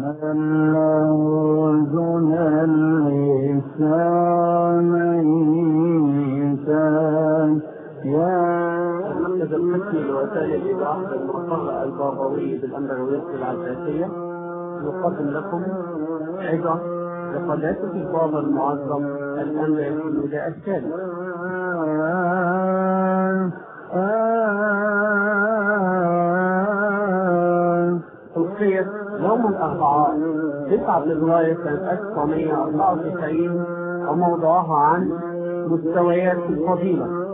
المركز القسمي لوسائل الإيضاح بالمقر البابوي بالأندلسية العباسية يقدم لكم عظة لقداسة البابا المعظم الأندلسي الثاني ألقيت يوم الأربعاء 9 فبراير سنة 1994 وموضوعها عن مستويات الفضيلة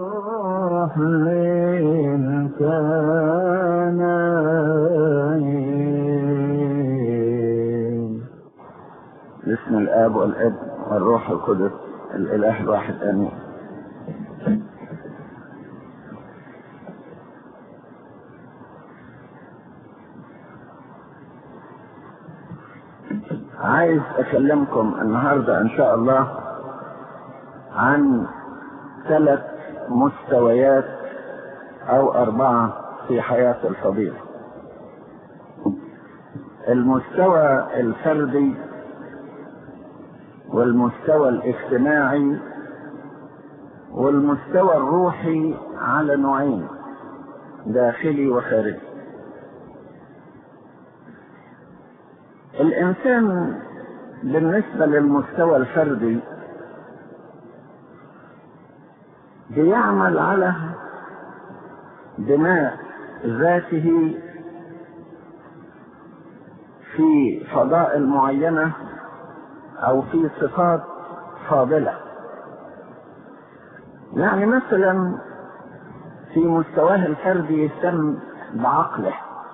كان بسم الاب والابن والروح القدس الاله الواحد امين عايز اكلمكم النهارده ان شاء الله عن ثلاث مستويات او اربعه في حياه الفضيله المستوى الفردي والمستوى الاجتماعي والمستوى الروحي على نوعين داخلي وخارجي الانسان بالنسبه للمستوى الفردي بيعمل على بناء ذاته في فضائل معينه او في صفات فاضله يعني مثلا في مستواه الفردي يهتم بعقله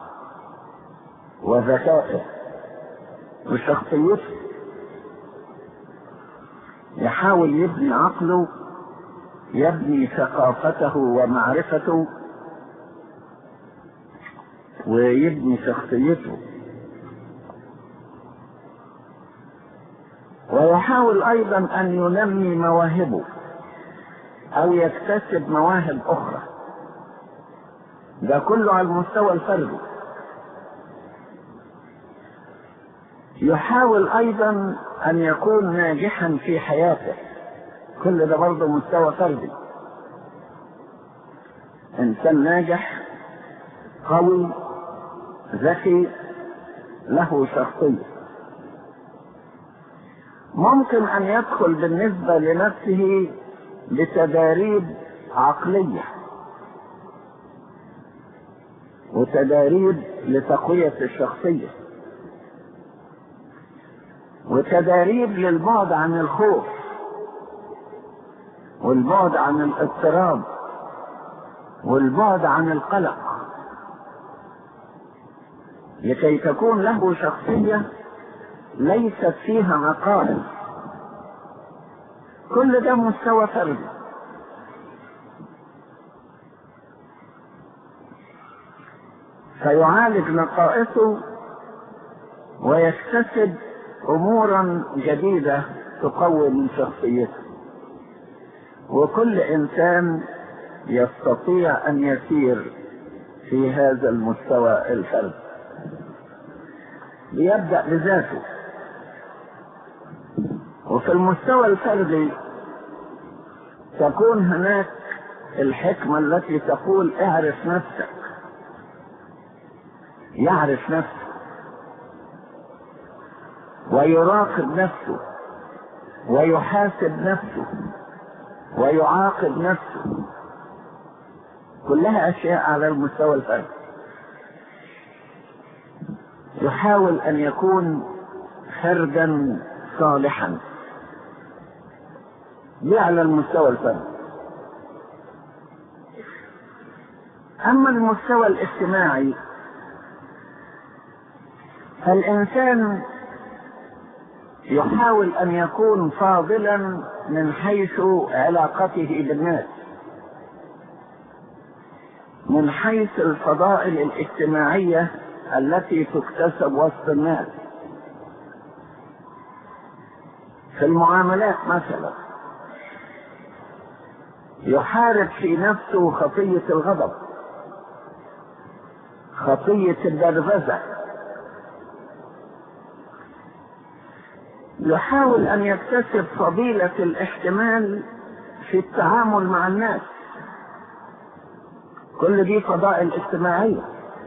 وذكائه وشخصيته يحاول يبني عقله يبني ثقافته ومعرفته ويبني شخصيته ويحاول ايضا ان ينمي مواهبه او يكتسب مواهب اخرى ده كله على المستوى الفردي يحاول ايضا ان يكون ناجحا في حياته كل ده برضه مستوى فردي انسان ناجح قوي ذكي له شخصيه ممكن ان يدخل بالنسبه لنفسه بتداريب عقليه وتداريب لتقويه الشخصيه وتداريب للبعد عن الخوف والبعد عن الاضطراب والبعد عن القلق لكي تكون له شخصيه ليست فيها نقائص كل ده مستوى فردي فيعالج نقائصه ويكتسب امورا جديده تقوي من شخصيته وكل انسان يستطيع ان يسير في هذا المستوى الفردي ليبدا بذاته وفي المستوى الفردي تكون هناك الحكمة التي تقول اعرف نفسك يعرف نفسه ويراقب نفسه ويحاسب نفسه ويعاقب نفسه كلها اشياء على المستوى الفردي يحاول ان يكون فردا صالحا دي على المستوى الفردي اما المستوى الاجتماعي فالانسان يحاول ان يكون فاضلا من حيث علاقته بالناس من حيث الفضائل الاجتماعيه التي تكتسب وسط الناس في المعاملات مثلا يحارب في نفسه خطية الغضب خطية الدربزة يحاول أن يكتسب فضيلة الاحتمال في التعامل مع الناس كل دي فضائل اجتماعية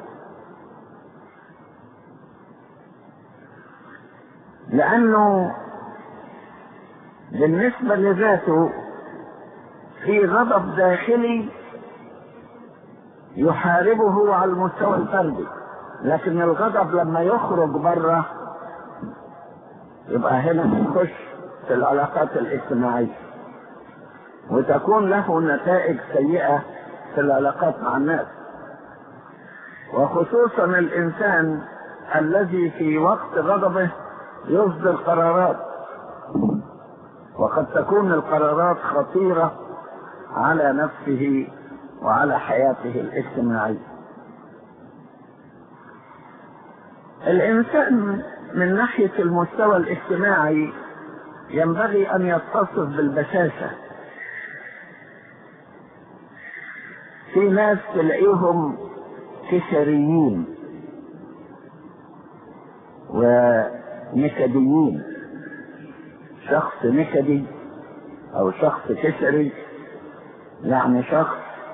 لأنه بالنسبة لذاته في غضب داخلي يحاربه على المستوى الفردي لكن الغضب لما يخرج بره يبقى هنا يخش في العلاقات الاجتماعية وتكون له نتائج سيئة في العلاقات مع الناس وخصوصا الإنسان الذي في وقت غضبه يصدر قرارات وقد تكون القرارات خطيرة على نفسه وعلى حياته الاجتماعية الإنسان من ناحية المستوى الاجتماعي ينبغي أن يتصف بالبشاشة في ناس تلاقيهم كشريين ونكديين شخص نكدي او شخص كشري يعني شخص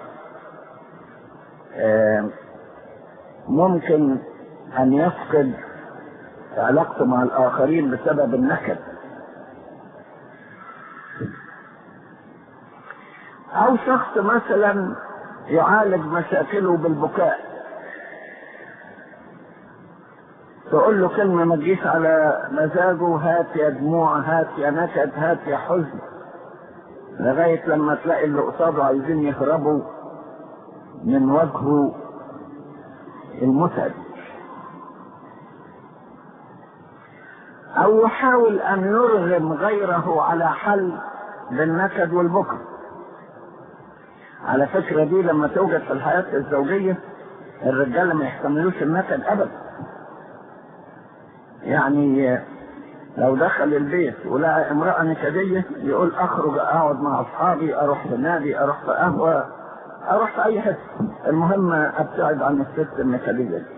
ممكن ان يفقد علاقته مع الاخرين بسبب النكد او شخص مثلا يعالج مشاكله بالبكاء تقول له كلمة ما تجيش على مزاجه هات يا دموع هات يا نكد هات يا حزن لغاية لما تلاقي اللي قصاده عايزين يهربوا من وجهه المتعب أو يحاول أن يرغم غيره على حل بالنكد والبكر على فكرة دي لما توجد في الحياة الزوجية الرجالة ما يحتملوش النكد أبدا يعني لو دخل البيت ولقى امرأة نكدية يقول أخرج أقعد مع أصحابي أروح في نادي أروح في قهوة أروح في أي حتة المهم أبتعد عن الست النكدية دي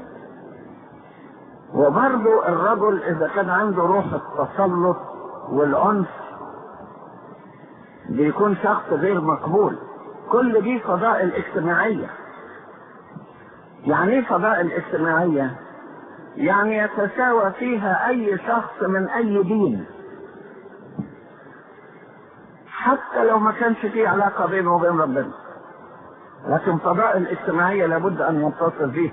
وبرضه الرجل إذا كان عنده روح التسلط والعنف بيكون شخص غير مقبول كل دي فضائل اجتماعية يعني ايه فضائل اجتماعية يعني يتساوى فيها اي شخص من اي دين حتى لو ما كانش فيه علاقة بينه وبين ربنا لكن فضائل اجتماعية لابد ان يتصف بيها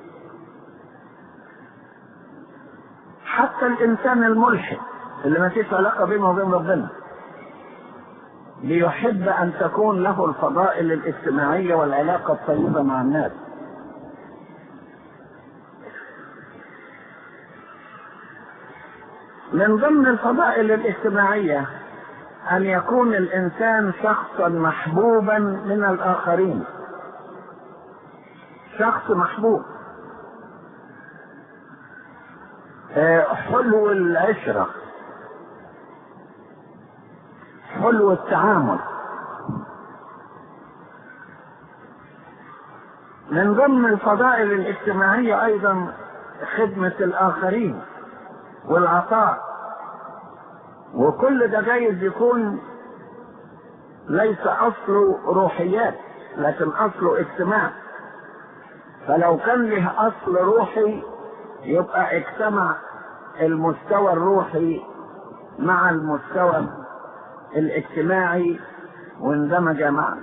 حتى الانسان الملحد اللي ما فيش علاقة بينه وبين ربنا ليحب ان تكون له الفضائل الاجتماعية والعلاقة الطيبة مع الناس من ضمن الفضائل الاجتماعية ان يكون الانسان شخصا محبوبا من الاخرين شخص محبوب حلو العشره حلو التعامل من ضمن الفضائل الاجتماعية أيضا خدمة الآخرين والعطاء وكل ده جايز يكون ليس أصله روحيات لكن أصله اجتماع فلو كان له أصل روحي يبقى اجتمع المستوى الروحي مع المستوى الاجتماعي واندمج معا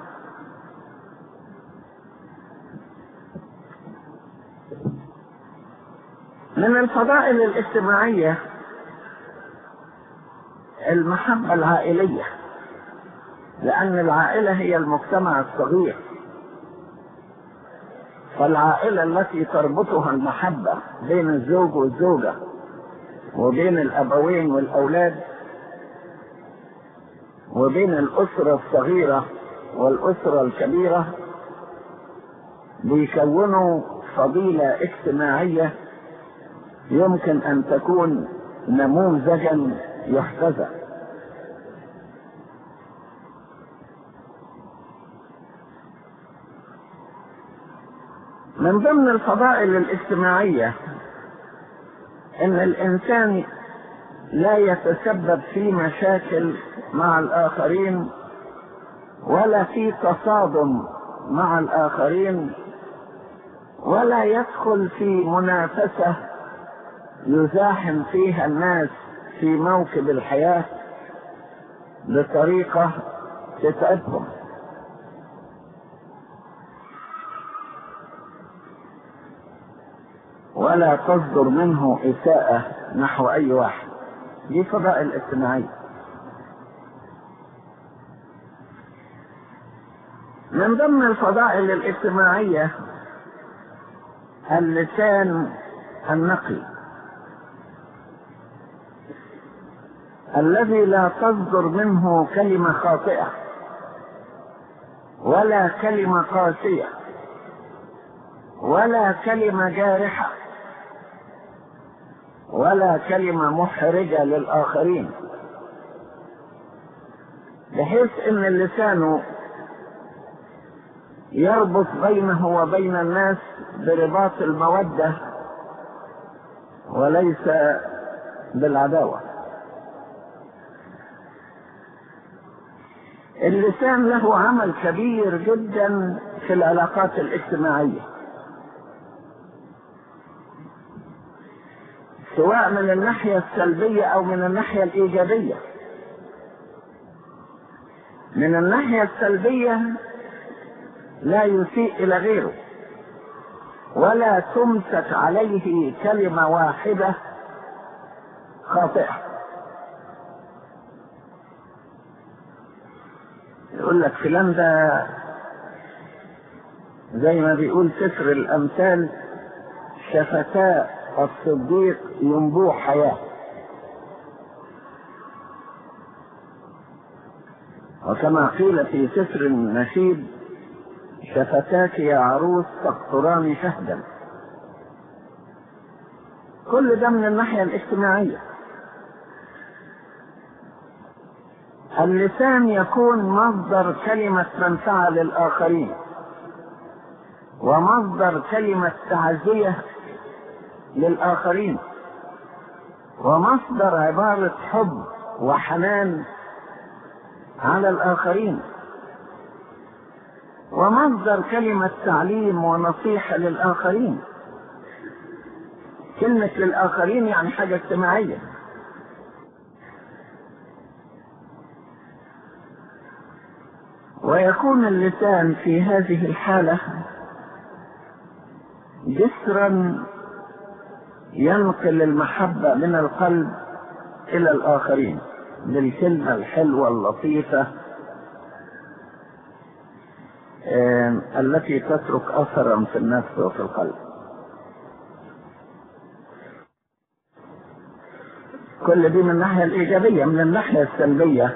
من الفضائل الاجتماعية المحبة العائلية لأن العائلة هي المجتمع الصغير فالعائلة التي تربطها المحبة بين الزوج والزوجة وبين الأبوين والأولاد وبين الأسرة الصغيرة والأسرة الكبيرة بيكونوا فضيلة اجتماعية يمكن أن تكون نموذجا يحتذى من ضمن الفضائل الاجتماعية ان الانسان لا يتسبب في مشاكل مع الآخرين ولا في تصادم مع الآخرين ولا يدخل في منافسة يزاحم فيها الناس في موكب الحياة بطريقة تتعبهم ولا تصدر منه إساءة نحو أي واحد دي فضائل اجتماعية من ضمن الفضائل الاجتماعية اللسان النقي الذي لا تصدر منه كلمة خاطئة ولا كلمة قاسية ولا كلمة جارحة ولا كلمة محرجة للآخرين بحيث ان اللسان يربط بينه وبين الناس برباط المودة وليس بالعداوة اللسان له عمل كبير جدا في العلاقات الاجتماعية سواء من الناحية السلبية او من الناحية الايجابية من الناحية السلبية لا يسيء الى غيره ولا تمسك عليه كلمة واحدة خاطئة يقول لك فلان ده زي ما بيقول سفر الامثال شفتا الصديق ينبوع حياه وكما قيل في سفر النشيد شفتاك يا عروس تقطران شهدا كل ده من الناحية الاجتماعية اللسان يكون مصدر كلمة منفعة للآخرين ومصدر كلمة تعزية للآخرين ومصدر عبارة حب وحنان على الآخرين ومصدر كلمة تعليم ونصيحة للآخرين كلمة للآخرين يعني حاجة اجتماعية ويكون اللسان في هذه الحالة جسرا ينقل المحبة من القلب إلى الآخرين بالكلمة الحلوة اللطيفة التي تترك اثرا في النفس وفي القلب كل دي من الناحية الإيجابية من الناحية السلبية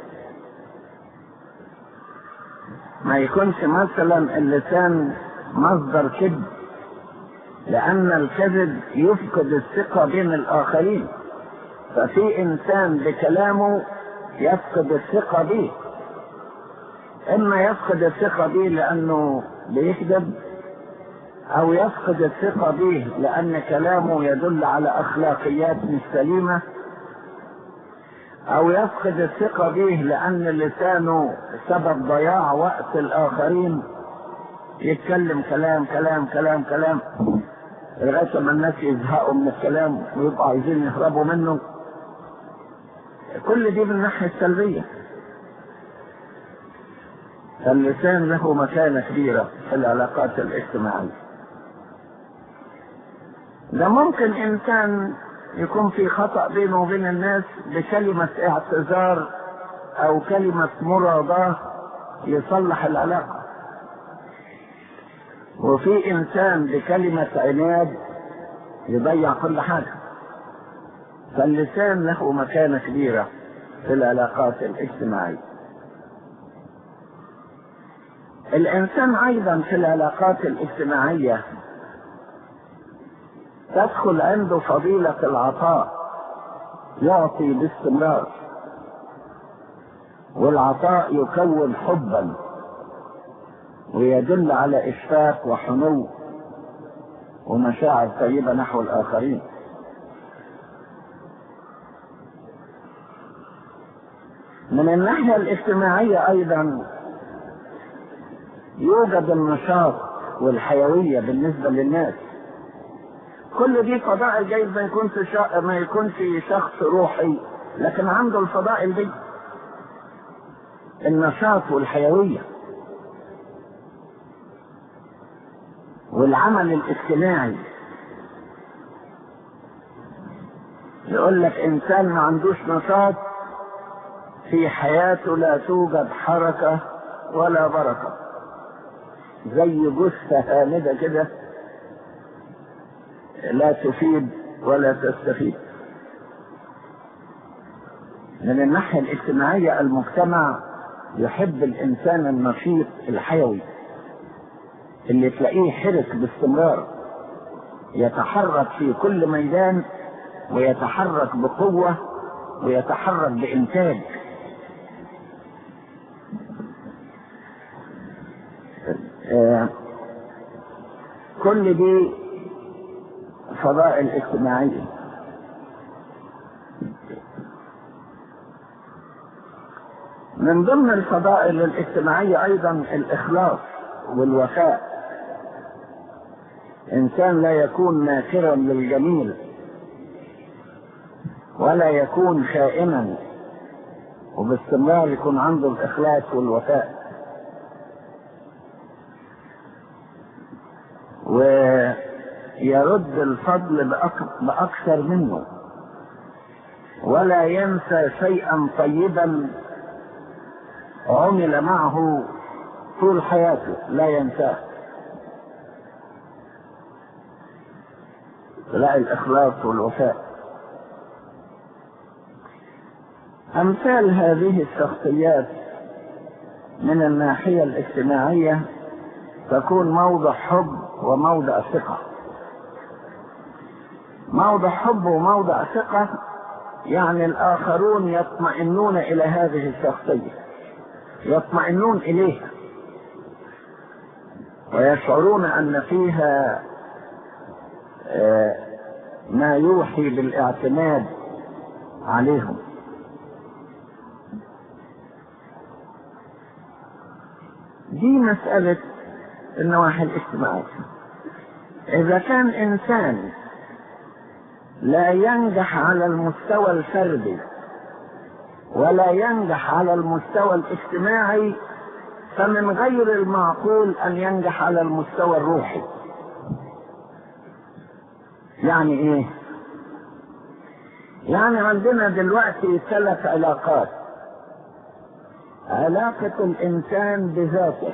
ما يكونش مثلا اللسان مصدر كذب لأن الكذب يفقد الثقة بين الآخرين ففي إنسان بكلامه يفقد الثقة به اما يفقد الثقة به لانه بيكذب او يفقد الثقة به لان كلامه يدل على اخلاقيات مش سليمة او يفقد الثقة به لان لسانه سبب ضياع وقت الاخرين يتكلم كلام كلام كلام كلام لغاية ما الناس يزهقوا من الكلام ويبقوا عايزين يهربوا منه كل دي من الناحية السلبية فاللسان له مكانة كبيرة في العلاقات الاجتماعية ده ممكن انسان يكون في خطأ بينه وبين الناس بكلمة اعتذار او كلمة مراضاة يصلح العلاقة وفي انسان بكلمة عناد يضيع كل حاجة فاللسان له مكانة كبيرة في العلاقات الاجتماعية الانسان ايضا في العلاقات الاجتماعية تدخل عنده فضيلة العطاء يعطي باستمرار والعطاء يكون حبا ويدل على اشفاق وحنو ومشاعر طيبة نحو الاخرين من الناحية الاجتماعية أيضا يوجد النشاط والحيوية بالنسبة للناس كل دي فضائل جايز ما يكونش شا... ما يكونش شخص روحي لكن عنده الفضائل دي النشاط والحيوية والعمل الاجتماعي يقول لك انسان ما عندوش نشاط في حياته لا توجد حركة ولا بركة زي جثة هامدة كده لا تفيد ولا تستفيد من الناحية الاجتماعية المجتمع يحب الإنسان النشيط الحيوي اللي تلاقيه حرك باستمرار يتحرك في كل ميدان ويتحرك بقوة ويتحرك بإنتاج آه كل دي فضائل اجتماعية من ضمن الفضائل الاجتماعية أيضا الإخلاص والوفاء إنسان لا يكون ناكرا للجميل ولا يكون خائنا وباستمرار يكون عنده الإخلاص والوفاء ويرد الفضل بأك- بأكثر منه ولا ينسى شيئا طيبا عمل معه طول حياته لا ينساه لا الإخلاص والوفاء أمثال هذه الشخصيات من الناحية الاجتماعية تكون موضع حب وموضع ثقة موضع حب وموضع ثقة يعني الآخرون يطمئنون إلى هذه الشخصية يطمئنون إليها ويشعرون أن فيها آه، ما يوحي بالاعتماد عليهم دي مسألة النواحي الاجتماعية إذا كان إنسان لا ينجح على المستوى الفردي ولا ينجح على المستوى الاجتماعي فمن غير المعقول أن ينجح على المستوى الروحي يعني إيه؟ يعني عندنا دلوقتي ثلاث علاقات علاقة الإنسان بذاته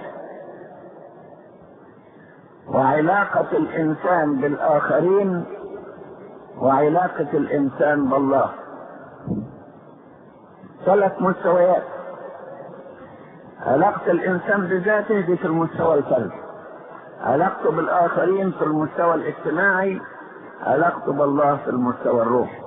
وعلاقة الإنسان بالآخرين وعلاقة الإنسان بالله ثلاث مستويات علاقة الإنسان بذاته دي في المستوى الفردي علاقته بالآخرين في المستوى الاجتماعي علاقته بالله في المستوى الروحي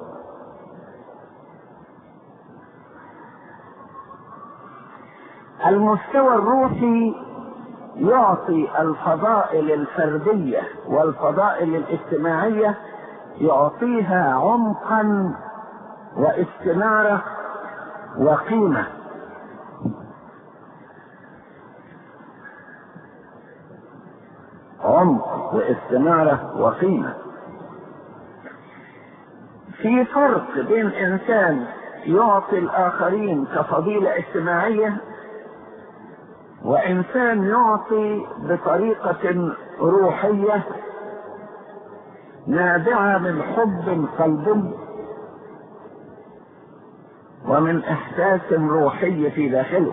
المستوى الروحي يعطي الفضائل الفردية والفضائل الاجتماعية يعطيها عمقا واستنارة وقيمة عمق واستنارة وقيمة في فرق بين انسان يعطي الاخرين كفضيلة اجتماعية وانسان يعطي بطريقة روحية نابعة من حب قلبي ومن احساس روحي في داخله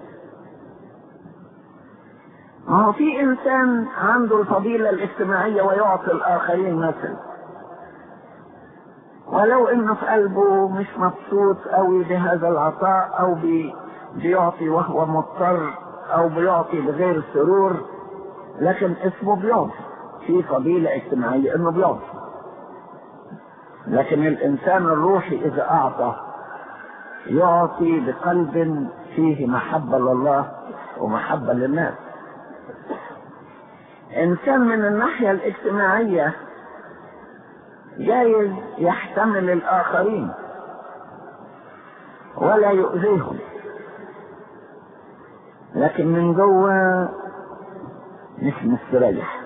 ما هو في انسان عنده الفضيلة الاجتماعية ويعطي الاخرين مثلا ولو انه في قلبه مش مبسوط قوي بهذا العطاء او بي بيعطي وهو مضطر او بيعطي بغير سرور لكن اسمه بيعطي في فضيلة اجتماعية انه بيعطي لكن الانسان الروحي اذا اعطى يعطي بقلب فيه محبة لله ومحبة للناس انسان من الناحية الاجتماعية جايز يحتمل الاخرين ولا يؤذيهم لكن من جوه مش مستريح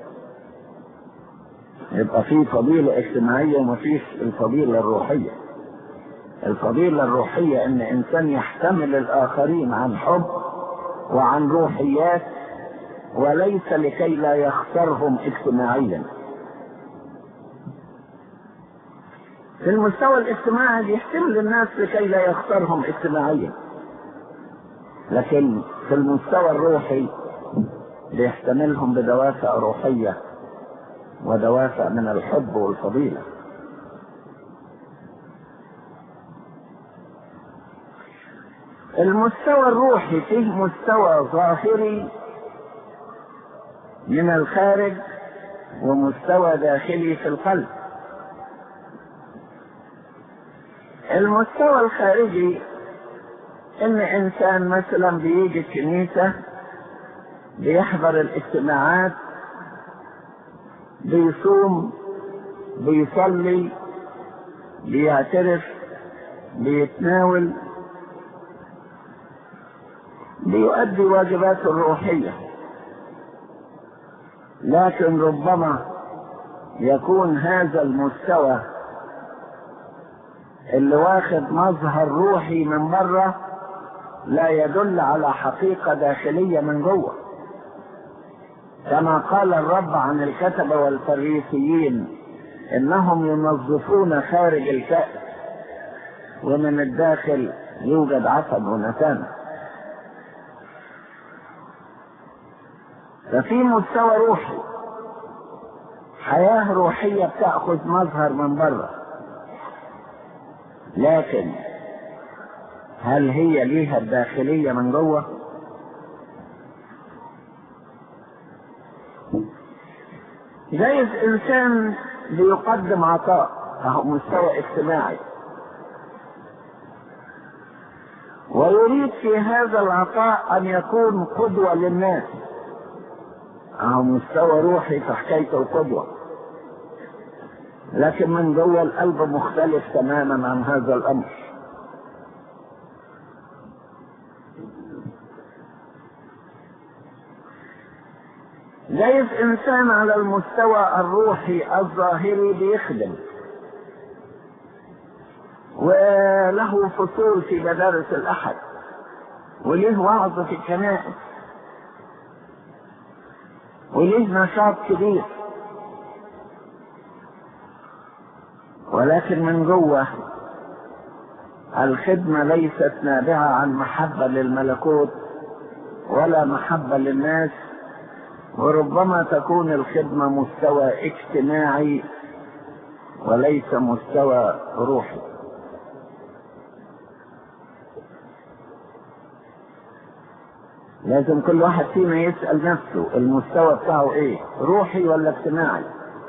يبقى في فضيلة اجتماعية ومفيش الفضيلة الروحية الفضيلة الروحية ان انسان يحتمل الاخرين عن حب وعن روحيات وليس لكي لا يخسرهم اجتماعيا في المستوى الاجتماعي بيحتمل الناس لكي لا يخسرهم اجتماعيا لكن في المستوى الروحي بيحتملهم بدوافع روحية ودوافع من الحب والفضيلة المستوى الروحي فيه مستوى ظاهري من الخارج ومستوى داخلي في القلب المستوى الخارجي ان انسان مثلا بيجي الكنيسة بيحضر الاجتماعات بيصوم بيصلي بيعترف بيتناول بيؤدي واجباته الروحية لكن ربما يكون هذا المستوى اللي واخد مظهر روحي من بره لا يدل على حقيقة داخلية من جوه كما قال الرب عن الكتبة والفريسيين انهم ينظفون خارج الكأس ومن الداخل يوجد عفن ونتانة ففي مستوى روحي حياة روحية بتأخذ مظهر من بره لكن هل هي ليها الداخلية من جوه جايز انسان بيقدم عطاء اهو مستوى اجتماعي ويريد في هذا العطاء ان يكون قدوة للناس اهو مستوى روحي في حكايته القدوة لكن من جوه القلب مختلف تماما عن هذا الامر جايز انسان على المستوى الروحي الظاهري بيخدم وله فصول في مدارس الاحد وليه وعظ في الكنائس وليه نشاط كبير ولكن من جوه الخدمة ليست نابعة عن محبة للملكوت ولا محبة للناس وربما تكون الخدمة مستوى اجتماعي وليس مستوى روحي لازم كل واحد فينا يسأل نفسه المستوى بتاعه ايه روحي ولا اجتماعي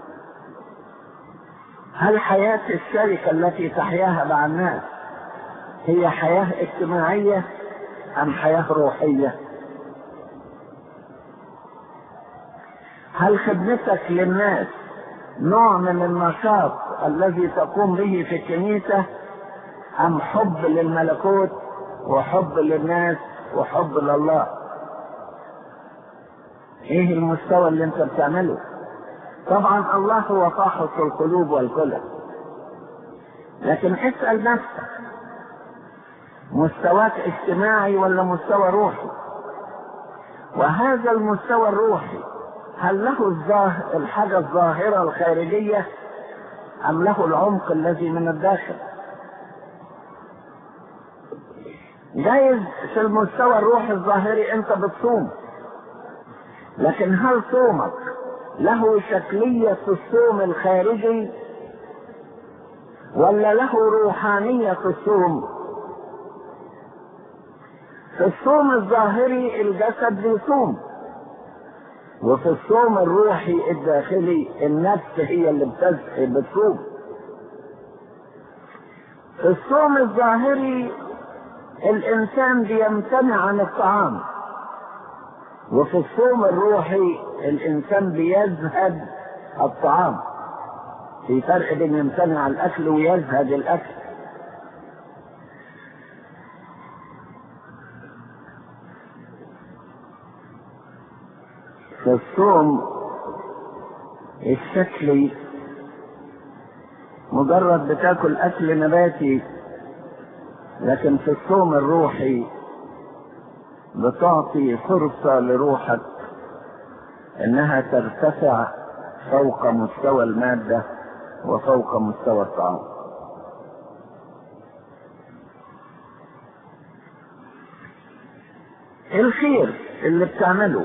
هل حياة الشركة التي تحياها مع الناس هي حياة اجتماعية أم حياة روحية هل خدمتك للناس نوع من النشاط الذي تقوم به في الكنيسة أم حب للملكوت وحب للناس وحب لله ايه المستوى اللي انت بتعمله طبعا الله هو فاحص القلوب والكلى لكن اسأل نفسك مستواك اجتماعي ولا مستوى روحي وهذا المستوى الروحي هل له الظاهر الحاجة الظاهرة الخارجية أم له العمق الذي من الداخل جايز في المستوى الروحي الظاهري انت بتصوم لكن هل صومك له شكلية الصوم الخارجي ولا له روحانية الصوم في الصوم الظاهري الجسد بيصوم وفي الصوم الروحي الداخلي النفس هي اللي بتصوم في الصوم الظاهري الانسان بيمتنع عن الطعام وفي الصوم الروحي الانسان بيزهد الطعام في فرق بين يمتنع عن الاكل ويزهد الاكل في الصوم الشكلي مجرد بتاكل اكل نباتي لكن في الصوم الروحي بتعطي فرصة لروحك انها ترتفع فوق مستوى المادة وفوق مستوى الطعام الخير اللي بتعمله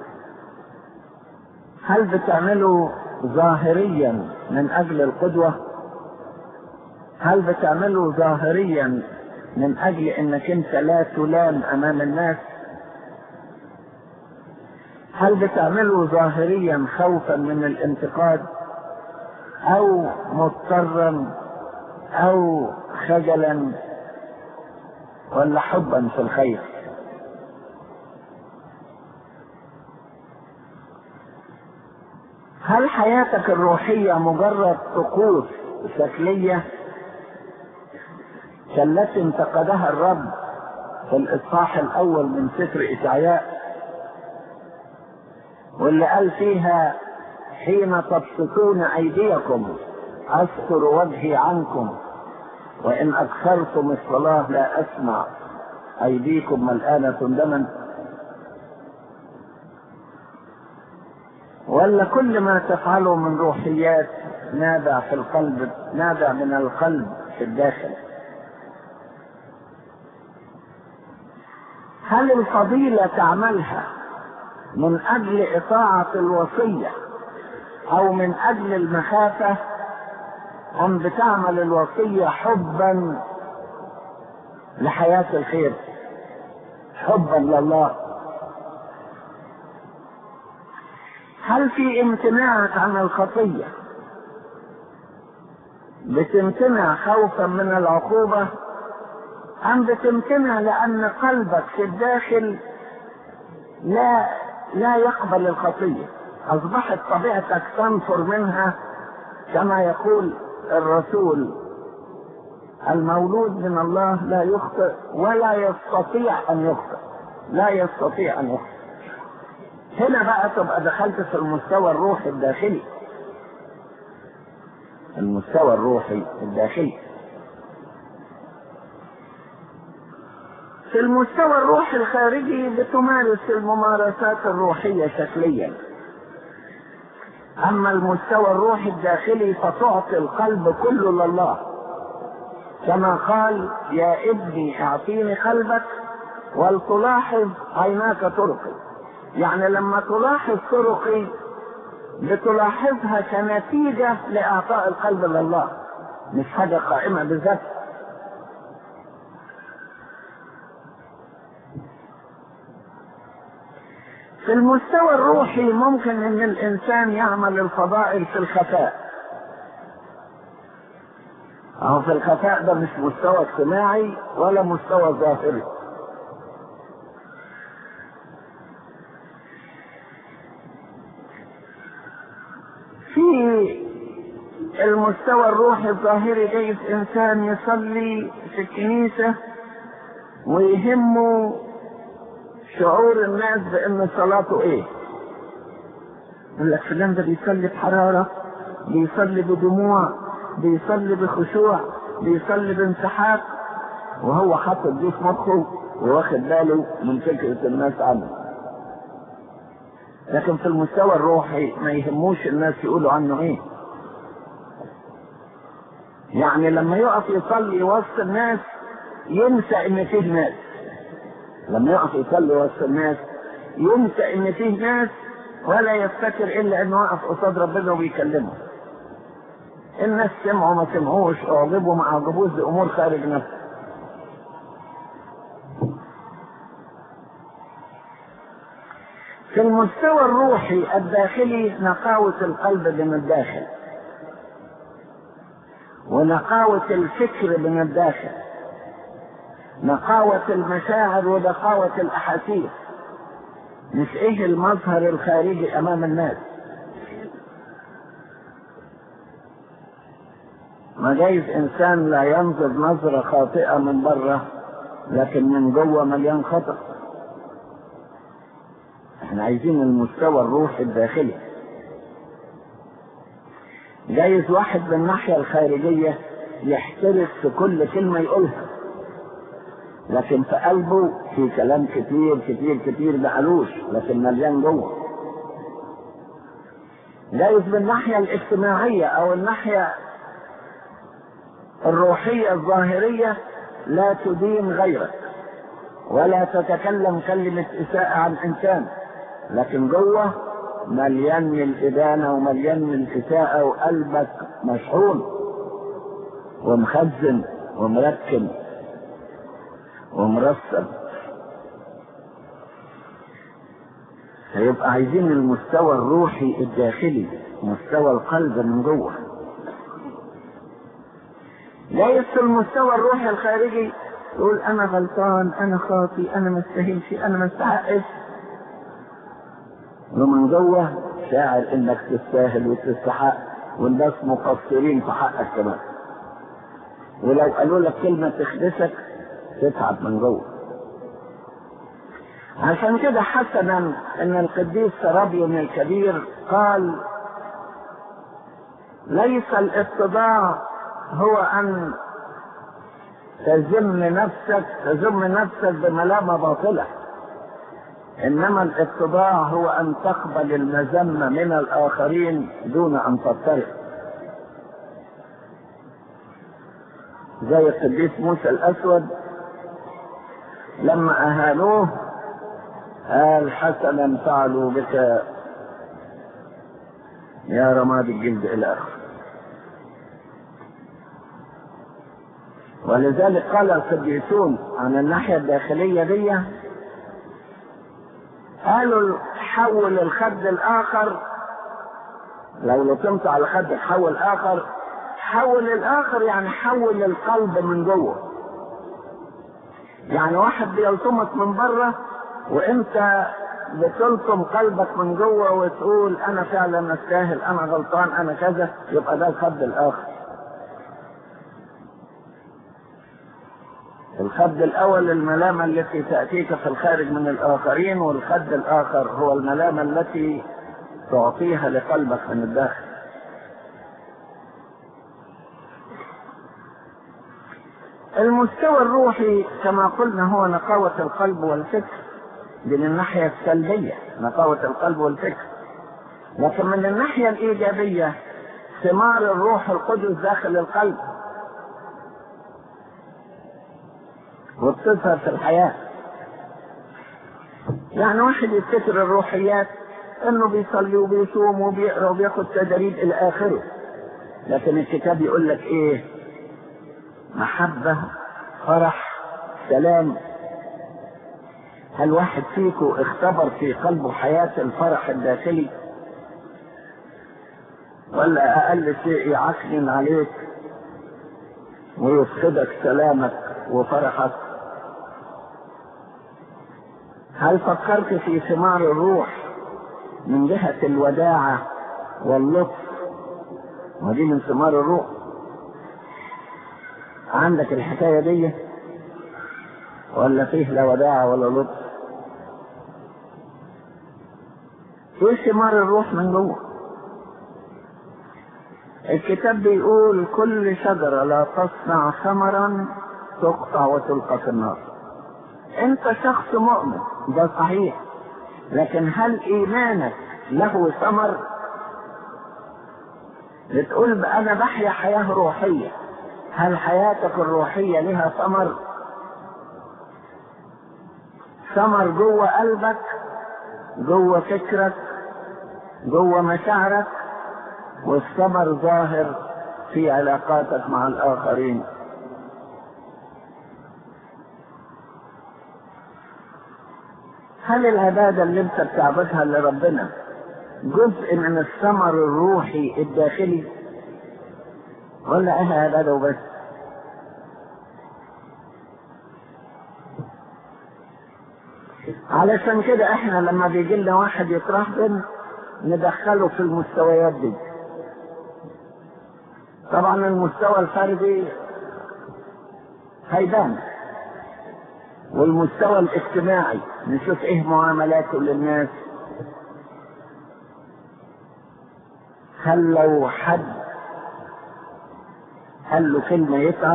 هل بتعمله ظاهريا من اجل القدوة هل بتعمله ظاهريا من اجل انك انت لا تلام امام الناس هل بتعمله ظاهريا خوفا من الانتقاد او مضطرا او خجلا ولا حبا في الخير هل حياتك الروحية مجرد طقوس شكلية كالتي انتقدها الرب في الإصحاح الأول من سفر إشعياء واللي قال فيها حين تبسطون أيديكم أستر وجهي عنكم وإن أكثرتم الصلاة لا أسمع أيديكم ملآنة دما ولا كل ما تفعله من روحيات نابع في القلب نابع من القلب في الداخل هل الفضيلة تعملها من أجل إطاعة الوصية أو من أجل المخافة أم بتعمل الوصية حبا لحياة الخير حبا لله هل في امتناعك عن الخطية بتمتنع خوفا من العقوبة أم بتمتنع لأن قلبك في الداخل لا لا يقبل الخطية أصبحت طبيعتك تنفر منها كما يقول الرسول المولود من الله لا يخطئ ولا يستطيع أن يخطئ لا يستطيع أن يخطئ هنا بقى تبقى دخلت في المستوى الروحي الداخلي المستوى الروحي الداخلي في المستوى الروحي الخارجي بتمارس الممارسات الروحية شكليا أما المستوى الروحي الداخلي فتعطي القلب كله لله كما قال يا ابني اعطيني قلبك ولتلاحظ عيناك طرقي يعني لما تلاحظ طرقي بتلاحظها كنتيجة لإعطاء القلب لله مش حاجة قائمة بذاتها في المستوى الروحي ممكن ان الانسان يعمل الفضائل في الخفاء اهو في الخفاء ده مش مستوى اجتماعي ولا مستوى ظاهري في المستوى الروحي الظاهري جايز انسان يصلي في الكنيسة ويهمه شعور الناس بان صلاته ايه يقول لك فلان ده بيصلي بحرارة بيصلي بدموع بيصلي بخشوع بيصلي بانسحاق وهو حاطط دي في مخه وواخد باله من فكرة الناس عنه لكن في المستوى الروحي ما يهموش الناس يقولوا عنه ايه يعني لما يقف يصلي وسط الناس ينسى ان فيه ناس لما يقف يصلي وسط الناس ينسى ان فيه ناس ولا يفتكر الا انه واقف قصاد ربنا وبيكلمه الناس سمعوا ما سمعوش اعجبوا ما اعجبوش دي امور خارج نفسه في المستوى الروحي الداخلي نقاوة القلب من الداخل ونقاوة الفكر من الداخل نقاوة المشاعر ونقاوة الأحاسيس مش ايه المظهر الخارجي امام الناس ما جايز انسان لا ينظر نظرة خاطئة من بره لكن من جوه مليان خطأ احنا عايزين المستوى الروحي الداخلي جايز واحد من الناحية الخارجية يحترس في كل كلمة يقولها لكن في قلبه في كلام كتير كتير كتير معلوش لكن مليان جوه جايز من الناحية الاجتماعية او الناحية الروحية الظاهرية لا تدين غيرك ولا تتكلم كلمة إساءة عن إنسان لكن جوه مليان من الإدانة ومليان من الإساءة وقلبك مشحون ومخزن ومركن ومرسب هيبقى عايزين المستوى الروحي الداخلي مستوى القلب من جوه جايز في المستوى الروحي الخارجي تقول انا غلطان انا خاطي انا ما استاهلش انا ما استحقش ومن جوه شاعر انك تستاهل وتستحق والناس مقصرين في حقك كمان ولو قالوا لك كلمه تخدشك تتعب من جوه عشان كده حسنا ان القديس سرابيون الكبير قال ليس الاتضاع هو ان تذم نفسك تذم نفسك بملامة باطلة انما الاتضاع هو ان تقبل المذمة من الاخرين دون ان تضطرب زي القديس موسى الاسود لما اهانوه قال حسنا فعلوا بك يا رماد الجلد الى اخره ولذلك قال القديسون عن الناحية الداخلية دي قالوا حول الخد الآخر لو لطمت على خد حول آخر حول الآخر يعني حول القلب من جوه يعني واحد بيلطمك من بره وانت بتلطم قلبك من جوه وتقول انا فعلا استاهل انا غلطان انا كذا يبقى ده الخد الاخر الخد الاول الملامة التي تأتيك في الخارج من الاخرين والخد الاخر هو الملامة التي تعطيها لقلبك من الداخل المستوى الروحي كما قلنا هو نقاوة القلب والفكر دي من الناحية السلبية نقاوة القلب والفكر لكن من الناحية الإيجابية ثمار الروح القدس داخل القلب وبتظهر في الحياة يعني واحد يفتكر الروحيات انه بيصلي وبيصوم وبيقرا وبياخد تدريب الى اخره لكن الكتاب يقول لك ايه محبة فرح سلام هل واحد فيكم اختبر في قلبه حياة الفرح الداخلي ولا اقل شيء يعكنن عليك ويفقدك سلامك وفرحك هل فكرت في ثمار الروح من جهة الوداعة واللطف ودي من ثمار الروح عندك الحكاية دي ولا فيه لا وداعة ولا لطف ايه ثمار الروح من جوه الكتاب بيقول كل شجرة لا تصنع ثمرا تقطع وتلقى في النار انت شخص مؤمن ده صحيح لكن هل ايمانك له ثمر بتقول انا بحيا حياة روحية هل حياتك الروحية لها ثمر ثمر جوه قلبك جوه فكرك جوه مشاعرك والثمر ظاهر في علاقاتك مع الآخرين هل العبادة اللي انت بتعبدها لربنا جزء من الثمر الروحي الداخلي ولا ايه عبادة وبس علشان كده احنا لما بيجي لنا واحد يترهبن ندخله في المستويات دي طبعا المستوى الفردي هيبان والمستوى الاجتماعي نشوف ايه معاملاته للناس هل لو حد قال له كلمة يتعب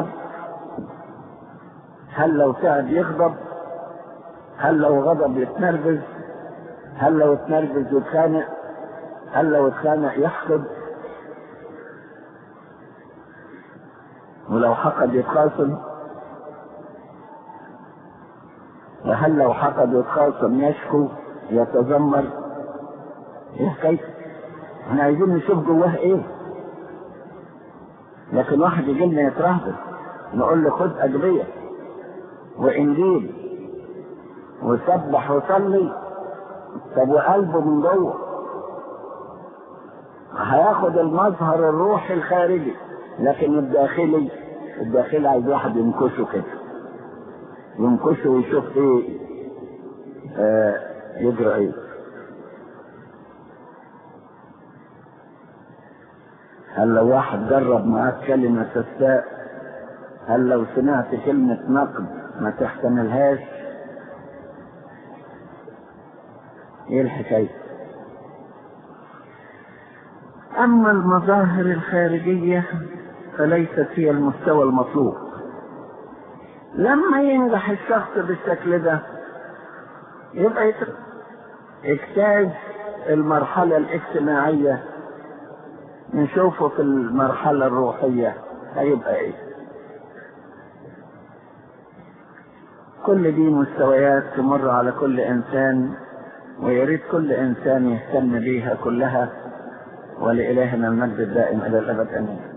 هل لو تعب يغضب هل لو غضب يتنرفز هل لو اتنرفز يتخانق هل لو اتخانق يحقد ولو حقد يتخاصم وهل لو حقد يتخاصم يشكو يتذمر ايه حكايته احنا عايزين نشوف جواه ايه لكن واحد يجي لنا يترهبط نقول له خد أجبية وإنجيل وسبح وصلي طب وقلبه من جوه هياخد المظهر الروحي الخارجي لكن الداخلي الداخلي عايز واحد ينكشه كده ينكشه ويشوف ايه آه يجرى ايه هل لو واحد جرب معاك كلمة تستاء هل لو سمعت كلمة نقد ما تحتملهاش ايه الحكاية اما المظاهر الخارجية فليست هي المستوى المطلوب لما ينجح الشخص بالشكل ده يبقى اجتاز المرحلة الاجتماعية نشوفه في المرحلة الروحية هيبقى ايه كل دي مستويات تمر على كل انسان ويريد كل انسان يهتم بيها كلها ولإلهنا المجد الدائم الى الابد امين